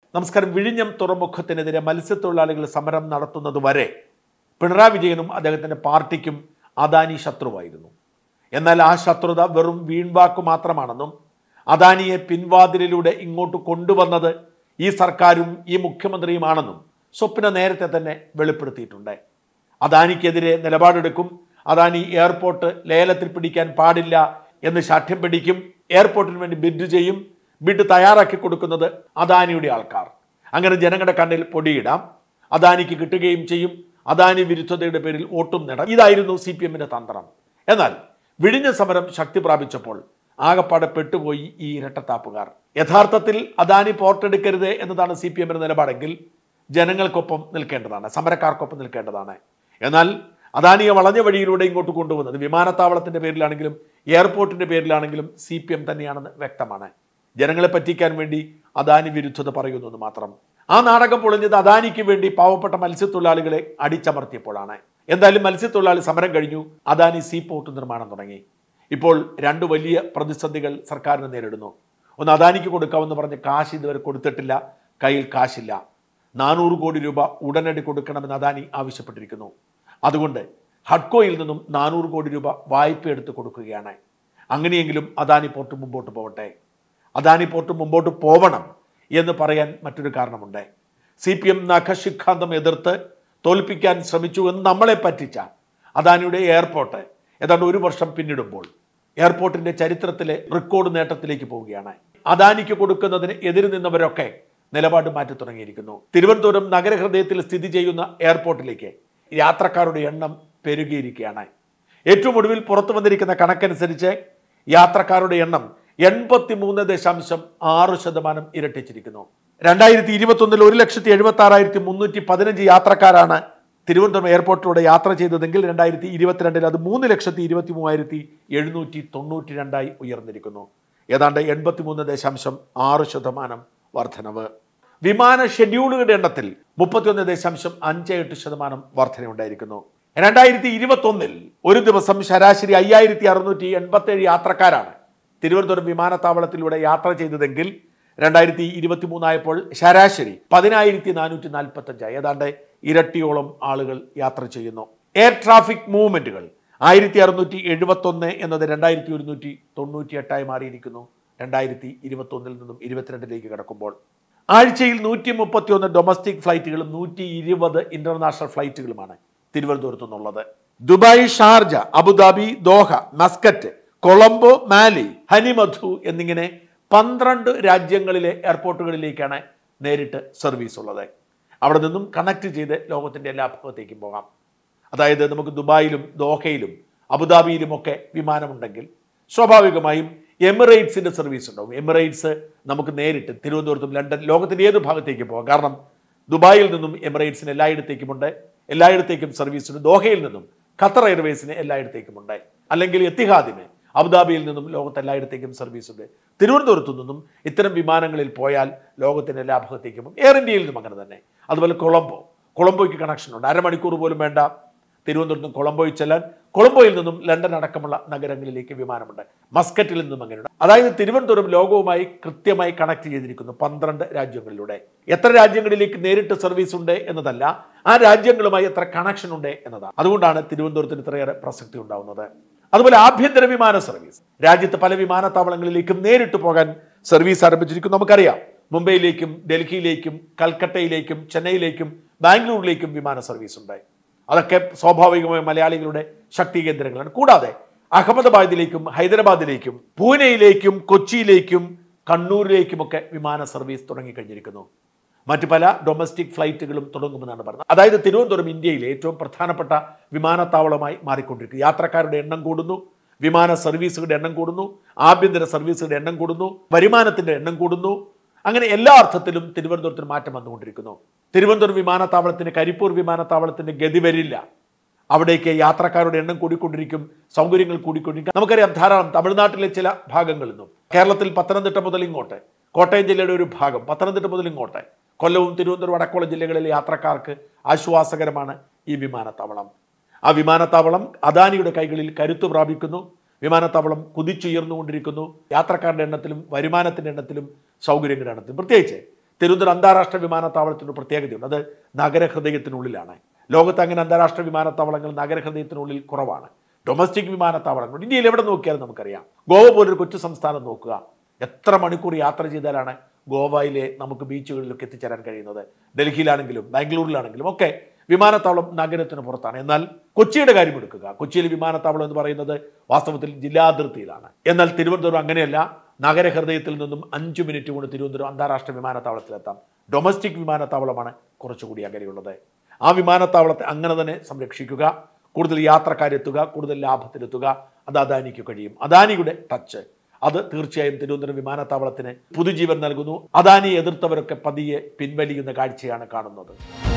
നമസ്കാരം വിഴിഞ്ഞം തുറമുഖത്തിനെതിരെ മത്സ്യത്തൊഴിലാളികൾ സമരം നടത്തുന്നതുവരെ പിണറായി വിജയനും അദ്ദേഹത്തിന്റെ പാർട്ടിക്കും അദാനി ശത്രുവായിരുന്നു എന്നാൽ ആ ശത്രുത വെറും വീൺവാക്കു മാത്രമാണെന്നും അദാനിയെ പിൻവാതിലിലൂടെ ഇങ്ങോട്ട് കൊണ്ടുവന്നത് ഈ സർക്കാരും ഈ മുഖ്യമന്ത്രിയുമാണെന്നും സ്വപ്ന നേരത്തെ തന്നെ വെളിപ്പെടുത്തിയിട്ടുണ്ട് അദാനിക്കെതിരെ നിലപാടെടുക്കും അദാനി എയർപോർട്ട് ലേലത്തിൽ പിടിക്കാൻ പാടില്ല എന്ന് ശാഠ്യം പിടിക്കും എയർപോർട്ടിന് വേണ്ടി ബിഡ് ചെയ്യും ബിഡ് തയ്യാറാക്കി കൊടുക്കുന്നത് അദാനിയുടെ ആൾക്കാർ അങ്ങനെ ജനങ്ങളുടെ കണ്ണിൽ പൊടിയിടാം അദാനിക്ക് കിട്ടുകയും ചെയ്യും അദാനി വിരുദ്ധതയുടെ പേരിൽ വോട്ടും നേടാം ഇതായിരുന്നു സി പി എമ്മിന്റെ തന്ത്രം എന്നാൽ വിഴിഞ്ഞ സമരം ശക്തി പ്രാപിച്ചപ്പോൾ ആകപ്പാടെ പെട്ടുപോയി ഈ ഇരട്ടത്താപ്പുകാർ യഥാർത്ഥത്തിൽ അദാനി പോർട്ടെടുക്കരുത് എന്നതാണ് സി പി എമ്മിന്റെ നിലപാടെങ്കിൽ ജനങ്ങൾക്കൊപ്പം നിൽക്കേണ്ടതാണ് സമരക്കാർക്കൊപ്പം നിൽക്കേണ്ടതാണ് എന്നാൽ അദാനിയെ വളഞ്ഞ വഴിയിലൂടെ ഇങ്ങോട്ട് കൊണ്ടുവന്നത് വിമാനത്താവളത്തിന്റെ പേരിലാണെങ്കിലും എയർപോർട്ടിന്റെ പേരിലാണെങ്കിലും സി പി എം തന്നെയാണെന്ന് വ്യക്തമാണ് ജനങ്ങളെ പറ്റിക്കാൻ വേണ്ടി അദാനി വിരുദ്ധത പറയുന്നു എന്ന് മാത്രം ആ നാടകം പൊളിഞ്ഞത് അദാനിക്ക് വേണ്ടി പാവപ്പെട്ട മത്സ്യത്തൊഴിലാളികളെ അടിച്ചമർത്തിയപ്പോഴാണ് എന്തായാലും മത്സ്യത്തൊഴിലാളി സമരം കഴിഞ്ഞു അദാനി സീ പോർട്ട് നിർമ്മാണം തുടങ്ങി ഇപ്പോൾ രണ്ട് വലിയ പ്രതിസന്ധികൾ സർക്കാരിന് നേരിടുന്നു ഒന്ന് അദാനിക്ക് കൊടുക്കാമെന്ന് പറഞ്ഞ് കാശ് ഇതുവരെ കൊടുത്തിട്ടില്ല കയ്യിൽ കാശില്ല നാനൂറ് കോടി രൂപ ഉടനടി കൊടുക്കണമെന്ന് അദാനി ആവശ്യപ്പെട്ടിരിക്കുന്നു അതുകൊണ്ട് ഹഡ്കോയിൽ നിന്നും നാനൂറ് കോടി രൂപ വായ്പ എടുത്ത് കൊടുക്കുകയാണ് അങ്ങനെയെങ്കിലും അദാനി പോർട്ട് മുമ്പോട്ട് പോകട്ടെ അദാനി പോർട്ട് മുമ്പോട്ട് പോവണം എന്ന് പറയാൻ മറ്റൊരു കാരണമുണ്ട് സി പി എം നഖശിഖാന്തം എതിർത്ത് തോൽപ്പിക്കാൻ ശ്രമിച്ചു എന്ന് നമ്മളെ പറ്റിച്ച അദാനിയുടെ എയർപോർട്ട് ഏതാണ്ട് ഒരു വർഷം പിന്നിടുമ്പോൾ എയർപോർട്ടിന്റെ ചരിത്രത്തിലെ റെക്കോർഡ് നേട്ടത്തിലേക്ക് പോവുകയാണ് അദാനിക്ക് കൊടുക്കുന്നതിന് എതിര് നിന്നവരൊക്കെ നിലപാട് മാറ്റി തുടങ്ങിയിരിക്കുന്നു തിരുവനന്തപുരം നഗരഹൃദയത്തിൽ സ്ഥിതി ചെയ്യുന്ന എയർപോർട്ടിലേക്ക് യാത്രക്കാരുടെ എണ്ണം പെരുകിയിരിക്കുകയാണ് ഏറ്റവും ഒടുവിൽ പുറത്തു വന്നിരിക്കുന്ന കണക്കനുസരിച്ച് യാത്രക്കാരുടെ എണ്ണം എൺപത്തി മൂന്ന് ദശാംശം ആറ് ശതമാനം ഇരട്ടിച്ചിരിക്കുന്നു രണ്ടായിരത്തി ഇരുപത്തി ഒന്നിൽ ഒരു ലക്ഷത്തി എഴുപത്തി ആറായിരത്തി മുന്നൂറ്റി പതിനഞ്ച് യാത്രക്കാരാണ് തിരുവനന്തപുരം എയർപോർട്ടിലൂടെ യാത്ര ചെയ്തതെങ്കിൽ രണ്ടായിരത്തി ഇരുപത്തിരണ്ടിൽ അത് മൂന്ന് ലക്ഷത്തി ഇരുപത്തി മൂവായിരത്തി എഴുന്നൂറ്റി തൊണ്ണൂറ്റി രണ്ടായി ഉയർന്നിരിക്കുന്നു ഏതാണ്ട് എൺപത്തി മൂന്ന് ദശാംശം ആറ് ശതമാനം വർധനവ് വിമാന ഷെഡ്യൂളുകളുടെ എണ്ണത്തിൽ മുപ്പത്തിയൊന്ന് ദശാംശം അഞ്ച് എട്ട് ശതമാനം വർധനയുണ്ടായിരിക്കുന്നു രണ്ടായിരത്തി ഇരുപത്തി ഒന്നിൽ ഒരു ദിവസം ശരാശരി അയ്യായിരത്തി അറുന്നൂറ്റി എൺപത്തി ഏഴ് യാത്രക്കാരാണ് തിരുവനന്തപുരം വിമാനത്താവളത്തിലൂടെ യാത്ര ചെയ്തതെങ്കിൽ രണ്ടായിരത്തി ഇരുപത്തി മൂന്നായപ്പോൾ ശരാശരി പതിനായിരത്തി നാനൂറ്റി നാൽപ്പത്തി അഞ്ചായി ഏതാണ്ട് ഇരട്ടിയോളം ആളുകൾ യാത്ര ചെയ്യുന്നു എയർ ട്രാഫിക് മൂവ്മെന്റുകൾ ആയിരത്തി അറുന്നൂറ്റി എഴുപത്തി ഒന്ന് എന്നത് രണ്ടായിരത്തി ഒരുന്നൂറ്റി തൊണ്ണൂറ്റി എട്ടായി മാറിയിരിക്കുന്നു രണ്ടായിരത്തി ഇരുപത്തി ഒന്നിൽ നിന്നും ഇരുപത്തിരണ്ടിലേക്ക് കടക്കുമ്പോൾ ആഴ്ചയിൽ നൂറ്റി മുപ്പത്തി ഒന്ന് ഡൊമസ്റ്റിക് ഫ്ലൈറ്റുകളും നൂറ്റി ഇരുപത് ഇന്റർനാഷണൽ ഫ്ലൈറ്റുകളുമാണ് തിരുവനന്തപുരത്തു നിന്നുള്ളത് Dubai Sharjah Abu Dhabi Doha Muscat Colombo Male Hanimaadhoo എന്നിങ്ങനെ പന്ത്രണ്ട് രാജ്യങ്ങളിലെ എയർപോർട്ടുകളിലേക്കാണ് നേരിട്ട് സർവീസ് ഉള്ളത് അവിടെ നിന്നും കണക്ട് ചെയ്ത് ലോകത്തിന്റെ എല്ലാ ഭാഗത്തേക്കും പോകാം അതായത് നമുക്ക് ദുബായിലും ദോഹയിലും അബുദാബിയിലുമൊക്കെ വിമാനമുണ്ടെങ്കിൽ സ്വാഭാവികമായും എമിറേറ്റ്സിന്റെ സർവീസ് ഉണ്ടാവും എമിറേറ്റ്സ് നമുക്ക് നേരിട്ട് തിരുവനന്തപുരത്തും ലണ്ടൻ ലോകത്തിന്റെ ഏത് ഭാഗത്തേക്ക് പോകാം കാരണം ദുബായിൽ നിന്നും എമിറേറ്റ്സിന് എല്ലായിടത്തേക്കുമുണ്ട് എല്ലായിടത്തേക്കും സർവീസ് ഉണ്ട് ദോഹയിൽ നിന്നും ഖത്തർ എയർവേസിന് എല്ലായിടത്തേക്കുമുണ്ട് അല്ലെങ്കിൽ എത്തിഹാദിന് അബുദാബിയിൽ നിന്നും ലോകത്ത് എല്ലായിടത്തേക്കും സർവീസ് ഉണ്ട് തിരുവനന്തപുരത്തു നിന്നും ഇത്തരം വിമാനങ്ങളിൽ പോയാൽ ലോകത്തിന്റെ എല്ലാ ഭാഗത്തേക്കും പോകും എയർ ഇന്ത്യയിൽ നിന്നും അങ്ങനെ തന്നെ അതുപോലെ കൊളംബോ കൊളംബോയ്ക്ക് കണക്ഷൻ ഉണ്ട് അരമണിക്കൂർ പോലും വേണ്ട തിരുവനന്തപുരത്ത് നിന്നും കൊളംബോയിൽ ചെല്ലാൻ കൊളംബോയിൽ നിന്നും ലണ്ടൻ അടക്കമുള്ള നഗരങ്ങളിലേക്ക് വിമാനമുണ്ട് മസ്കറ്റിൽ നിന്നും അങ്ങനെയുണ്ട് അതായത് തിരുവനന്തപുരം ലോകവുമായി കൃത്യമായി കണക്ട് ചെയ്തിരിക്കുന്നു പന്ത്രണ്ട് രാജ്യങ്ങളിലൂടെ എത്ര രാജ്യങ്ങളിലേക്ക് നേരിട്ട് സർവീസ് ഉണ്ട് എന്നതല്ല ആ രാജ്യങ്ങളുമായി എത്ര കണക്ഷൻ ഉണ്ട് എന്നതാണ് അതുകൊണ്ടാണ് തിരുവനന്തപുരത്തിന് ഇത്രയേറെ പ്രസക്തി ഉണ്ടാവുന്നത് അതുപോലെ ആഭ്യന്തര വിമാന സർവീസ് രാജ്യത്ത് പല വിമാനത്താവളങ്ങളിലേക്കും നേരിട്ട് പോകാൻ സർവീസ് ആരംഭിച്ചിരിക്കും നമുക്കറിയാം മുംബൈയിലേക്കും ഡൽഹിയിലേക്കും കൽക്കട്ടയിലേക്കും ചെന്നൈയിലേക്കും ബാംഗ്ലൂരിലേക്കും വിമാന സർവീസ് ഉണ്ട് അതൊക്കെ സ്വാഭാവികമായും മലയാളികളുടെ ശക്തി കേന്ദ്രങ്ങളാണ് കൂടാതെ അഹമ്മദാബാദിലേക്കും ഹൈദരാബാദിലേക്കും പൂനെയിലേക്കും കൊച്ചിയിലേക്കും കണ്ണൂരിലേക്കുമൊക്കെ വിമാന സർവീസ് തുടങ്ങിക്കഴിഞ്ഞിരിക്കുന്നു മറ്റു പല ഡൊമസ്റ്റിക് ഫ്ലൈറ്റുകളും തുടങ്ങുമെന്നാണ് പറയുന്നത് അതായത് തിരുവനന്തപുരം ഇന്ത്യയിലെ ഏറ്റവും പ്രധാനപ്പെട്ട വിമാനത്താവളമായി മാറിക്കൊണ്ടിരിക്കുന്നു യാത്രക്കാരുടെ എണ്ണം കൂടുന്നു വിമാന സർവീസുകളുടെ എണ്ണം കൂടുന്നു ആഭ്യന്തര സർവീസുകളുടെ എണ്ണം കൂടുന്നു വരുമാനത്തിന്റെ എണ്ണം കൂടുന്നു അങ്ങനെ എല്ലാ അർത്ഥത്തിലും തിരുവനന്തപുരത്തിന് മാറ്റം വന്നുകൊണ്ടിരിക്കുന്നു തിരുവനന്തപുരം വിമാനത്താവളത്തിന് കരിപ്പൂർ വിമാനത്താവളത്തിന്റെ ഗതി വരില്ല അവിടേക്ക് യാത്രക്കാരുടെ എണ്ണം കൂടിക്കൊണ്ടിരിക്കും സൗകര്യങ്ങൾ കൂടിക്കൊണ്ടിരിക്കും നമുക്കറിയാം ധാരാളം തമിഴ്നാട്ടിലെ ചില ഭാഗങ്ങളിൽ നിന്നും കേരളത്തിൽ പത്തനംതിട്ട മുതൽ ഇങ്ങോട്ട് കോട്ടയം ജില്ലയുടെ ഒരു ഭാഗം പത്തനംതിട്ട മുതൽ ഇങ്ങോട്ട് കൊല്ലവും തിരുവനന്തപുരം അടക്കമുള്ള ജില്ലകളിലെ യാത്രക്കാർക്ക് ആശ്വാസകരമാണ് ഈ വിമാനത്താവളം ആ വിമാനത്താവളം അദാനിയുടെ കൈകളിൽ കരുത്തു പ്രാപിക്കുന്നു വിമാനത്താവളം കുതിച്ചുയർന്നുകൊണ്ടിരിക്കുന്നു യാത്രക്കാരുടെ എണ്ണത്തിലും വരുമാനത്തിന്റെ എണ്ണത്തിലും സൗകര്യങ്ങളുടെ എണ്ണത്തിലും പ്രത്യേകിച്ച് തിരുവനന്തപുരം അന്താരാഷ്ട്ര വിമാനത്താവളത്തിൻ്റെ പ്രത്യേകതയുണ്ട് അത് നഗരഹൃദയത്തിനുള്ളിലാണ് ലോകത്ത് അങ്ങനെ അന്താരാഷ്ട്ര വിമാനത്താവളങ്ങൾ നഗരഹൃദയത്തിനുള്ളിൽ കുറവാണ് ഡൊമസ്റ്റിക് വിമാനത്താവളങ്ങൾ ഇന്ത്യയിൽ എവിടെ നോക്കിയാലും നമുക്കറിയാം ഗോവ പോലൊരു കൊച്ചു സംസ്ഥാനം നോക്കുക എത്ര മണിക്കൂർ യാത്ര ചെയ്താലാണ് ഗോവയിലെ നമുക്ക് ബീച്ചുകളിലൊക്കെ എത്തിച്ചേരാൻ കഴിയുന്നത് ഡൽഹിയിലാണെങ്കിലും ബാംഗ്ലൂരിലാണെങ്കിലും ഒക്കെ വിമാനത്താവളം നഗരത്തിന് പുറത്താണ് എന്നാൽ കൊച്ചിയുടെ കാര്യം എടുക്കുക കൊച്ചിയിലെ വിമാനത്താവളം എന്ന് പറയുന്നത് വാസ്തവത്തിൽ ജില്ലാതിർത്തിയിലാണ് എന്നാൽ തിരുവനന്തപുരം അങ്ങനെയല്ല നഗരഹൃദയത്തിൽ നിന്നും അഞ്ചു മിനിറ്റ് കൊണ്ട് തിരുവനന്തപുരം അന്താരാഷ്ട്ര വിമാനത്താവളത്തിലെത്താം ഡൊമസ്റ്റിക് വിമാനത്താവളമാണ് കുറച്ചുകൂടി അകലെയുള്ളത് ആ വിമാനത്താവളത്തെ അങ്ങനെ തന്നെ സംരക്ഷിക്കുക കൂടുതൽ യാത്രക്കാരെത്തുക കൂടുതൽ ലാഭത്തിലെത്തുക അത് അദാനിക്ക് കഴിയും അദാനിയുടെ ടച്ച് അത് തീർച്ചയായും തിരുവനന്തപുരം വിമാനത്താവളത്തിന് പുതുജീവൻ നൽകുന്നു അദാനി എതിർത്തവരൊക്കെ പതിയെ പിൻവലിയുന്ന കാഴ്ചയാണ് കാണുന്നത്